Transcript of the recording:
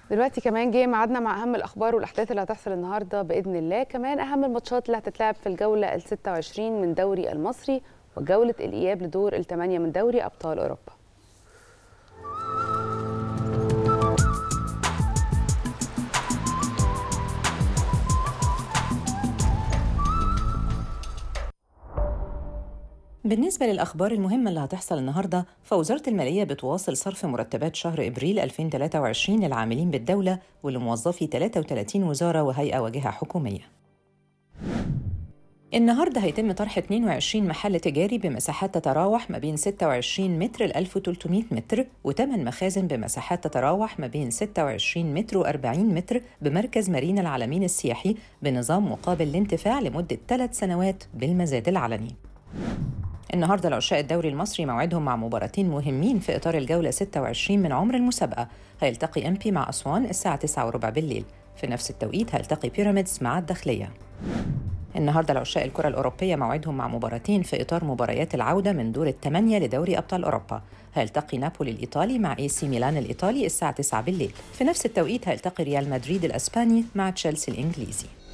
دلوقتي كمان جه ميعادنا مع اهم الاخبار والاحداث اللي هتحصل النهارده باذن الله كمان اهم الماتشات اللي هتتلعب في الجوله ال 26 من دوري المصري وجوله الاياب لدور الثمانيه من دوري ابطال اوروبا بالنسبة للأخبار المهمة اللي هتحصل النهاردة فوزارة المالية بتواصل صرف مرتبات شهر إبريل 2023 للعاملين بالدولة ولموظفي 33 وزارة وهيئة وجهة حكومية النهارده هيتم طرح 22 محل تجاري بمساحات تتراوح ما بين 26 متر ل 1300 متر وثمان مخازن بمساحات تتراوح ما بين 26 متر و40 متر بمركز مارينا العالمين السياحي بنظام مقابل الانتفاع لمدة ثلاث سنوات بالمزاد العلني. النهارده العشاء الدوري المصري موعدهم مع مباراتين مهمين في اطار الجوله 26 من عمر المسابقه هيلتقي امبي مع اسوان الساعه 9 وربع بالليل في نفس التوقيت هيلتقي بيراميدز مع الداخليه النهارده العشاء الكره الاوروبيه موعدهم مع مباراتين في اطار مباريات العوده من دور الثمانيه لدوري ابطال اوروبا هيلتقي نابولي الايطالي مع اي سي ميلان الايطالي الساعه 9 بالليل في نفس التوقيت هيلتقي ريال مدريد الاسباني مع تشيلسي الانجليزي